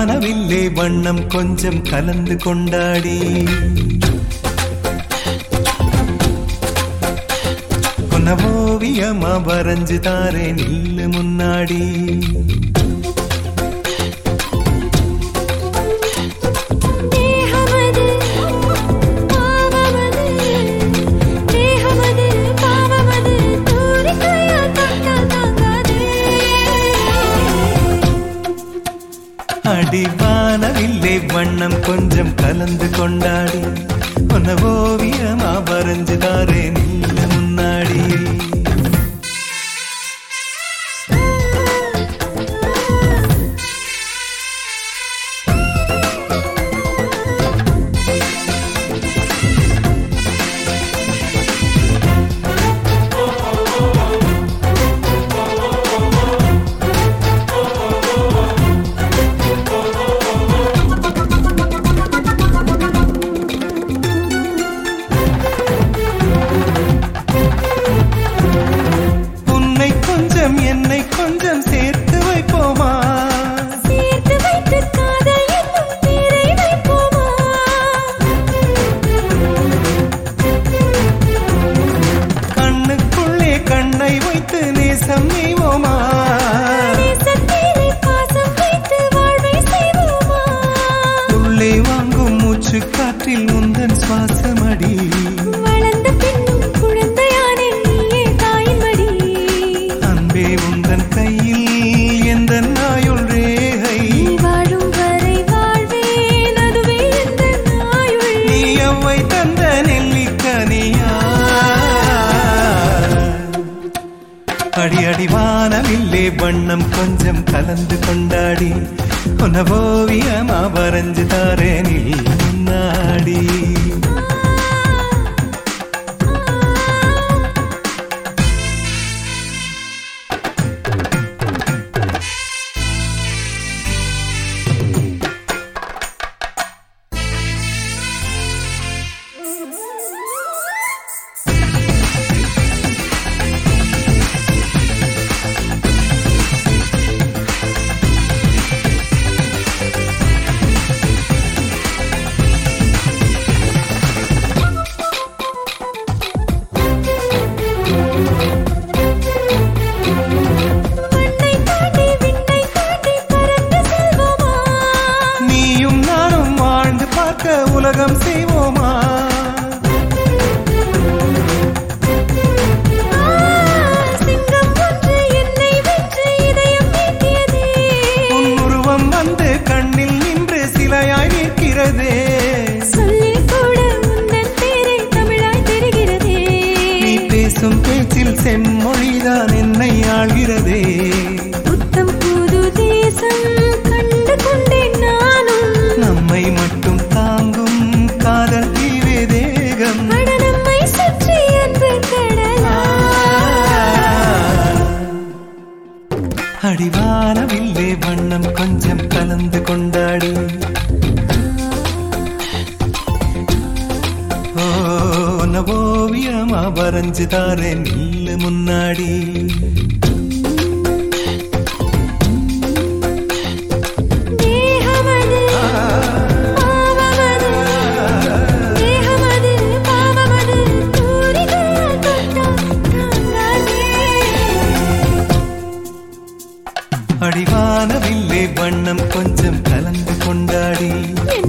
அடிவானவில்லே வண்ணம் கொஞ்சம் கலந்து கொண்டாடி உன்ன ஓவியமா வரைஞ்சு தாரே நில்லு முன்னாடி தேகமது பாவமது தேகமது பாவமது தூரிகையா தொட்ட தாங்காதே அடிவானவில்லே வண்ணம் கொஞ்சம் கலந்து கொண்டாடி உன்ன ஓவியமா வரைஞ்சு தாரே நில்லு முன்னாடி உன்னை கொஞ்சம் என்னை கொஞ்சம் சேர்த்து வைப்போமா சேர்த்து வைத்து காதல் என்னும் பேரை வைப்போமா கண்ணுக்குள்ளே கண்ணை வைத்து நேசம் நீவோமா நேசத்தேனை பாசம் வைத்து வாழ்வை செய்வோமா உள்ளே வாங்கும் மூச்சு காற்றில் உந்தன் சுவாசமடி வளர்ந்த பின்னும் குழந்தையானே நீயே தாயின் மடி அன்பே உந்தன் கையில் எந்த நாயுள் ரேகை நீ வாழும் வரை வாழ்வேன் அதுவே எந்த நாயுள் நீ அவ்வை தந்த நெல்லிக்கனியா அடி அடி வானவில்லே வண்ணம் கொஞ்சம் கலந்து கொண்டாடி உன ஓவியமா வரைஞ்சு தாரேனில் முன்னாடி மண்ணை தாண்டி விண்ணை தாண்டி பறந்து செல்வோமா நீயும் நானும் வாழ்ந்து பார்க்க உலகம் செய்வோமா சிங்கம் ஒன்று என்னை வென்று இதயம் நீட்டியதே உன் உருவம் வந்து கண்ணில் நின்று சிலையாய் நிற்கிறதே சொல்லில் கூட உந்தன் பேரை தமிழாய் தெரிகிறதே நீ பேசும் பேச்சில் செம்மொழிதான் என்னை ஆள்கிறதே புத்தம் புது தேசம் கண்டு கொண்டேன் நானும் நம்மை மட்டும் தாங்கும் காதல் தீவே தேகம் அட நம்மை சுற்றி அன்பு கடலா அடிவானவில்லே வண்ணம் கொஞ்சம் கலந்து கொண்டாடி ஓ உன்னை ஓவியமா வரைஞ்சு தாரேன் நில்லு முன்னாடி தேகமது பாவமது தேகமது பாவமது தூரிகையா தொட்ட தாங்காதே அடிவானவில்லே வண்ணம் கொஞ்சம் கலந்து கொண்டாடி